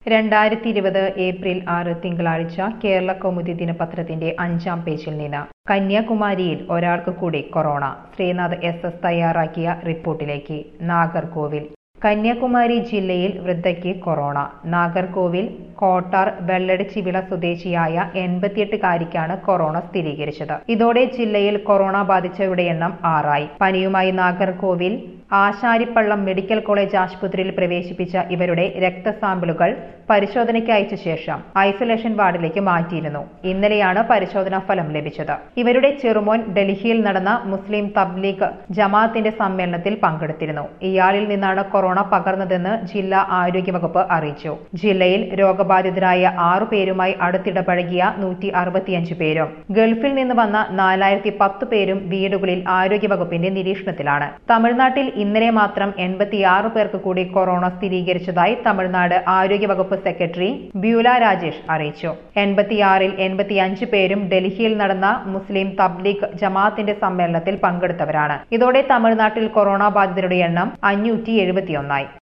രണ്ടായിരത്തി ഇരുപത് ഏപ്രിൽ ആറ് തിങ്കളാഴ്ച കേരള കൗമുദി ദിനപത്രത്തിന്റെ അഞ്ചാം പേജിൽ നിന്ന് കന്യാകുമാരിയിൽ ഒരാൾക്ക് കൂടി കൊറോണ ശ്രീനാഥ് എസ് എസ് തയ്യാറാക്കിയ റിപ്പോർട്ടിലേക്ക് നാഗർകോവിൽ കന്യാകുമാരി ജില്ലയിൽ വൃദ്ധയ്ക്ക് കൊറോണ നാഗർകോവിൽ കോട്ടാർ വെള്ളടിച്ചിവിള സ്വദേശിയായ എൺപത്തിയെട്ടുകാരിക്കാണ് കൊറോണ സ്ഥിരീകരിച്ചത് ഇതോടെ ജില്ലയിൽ കൊറോണ ബാധിച്ചവരുടെ എണ്ണം ആറായി പനിയുമായി നാഗർകോവിൽ ആശാരിപ്പള്ളം മെഡിക്കൽ കോളേജ് ആശുപത്രിയിൽ പ്രവേശിപ്പിച്ച ഇവരുടെ രക്തസാമ്പിളുകൾ പരിശോധനയ്ക്ക് അയച്ച ശേഷം ഐസൊലേഷൻ വാർഡിലേക്ക് മാറ്റിയിരുന്നു ഇന്നലെയാണ് പരിശോധനാ ഫലം ലഭിച്ചത് ഇവരുടെ ചെറുമോൻ ഡൽഹിയിൽ നടന്ന മുസ്ലിം തബ്ലീഗ് ജമാഅത്തിന്റെ സമ്മേളനത്തിൽ പങ്കെടുത്തിരുന്നു ഇയാളിൽ നിന്നാണ് കൊറോണ പകർന്നതെന്ന് ജില്ലാ ആരോഗ്യവകുപ്പ് അറിയിച്ചു ജില്ലയിൽ രോഗബാധിതരായ ആറു പേരുമായി അടുത്തിടപഴകിയ നൂറ്റി അറുപത്തിയഞ്ച് പേരും ഗൾഫിൽ നിന്ന് വന്ന നാലായിരത്തി പത്ത് പേരും വീടുകളിൽ ആരോഗ്യവകുപ്പിന്റെ നിരീക്ഷണത്തിലാണ് തമിഴ്നാട്ടിൽ ഇന്നലെ മാത്രം എൺപത്തിയാറ് പേർക്ക് കൂടി കൊറോണ സ്ഥിരീകരിച്ചതായി തമിഴ്നാട് ആരോഗ്യവകുപ്പ് സെക്രട്ടറി ബ്യൂല രാജേഷ് അറിയിച്ചു എൺപത്തിയാറിൽ എൺപത്തിയഞ്ച് പേരും ഡൽഹിയിൽ നടന്ന മുസ്ലിം തബ്ലീഗ് ജമാഅത്തിന്റെ സമ്മേളനത്തിൽ പങ്കെടുത്തവരാണ് ഇതോടെ തമിഴ്നാട്ടിൽ കൊറോണ ബാധിതരുടെ എണ്ണം അഞ്ഞൂറ്റി എഴുപത്തിയൊന്നായി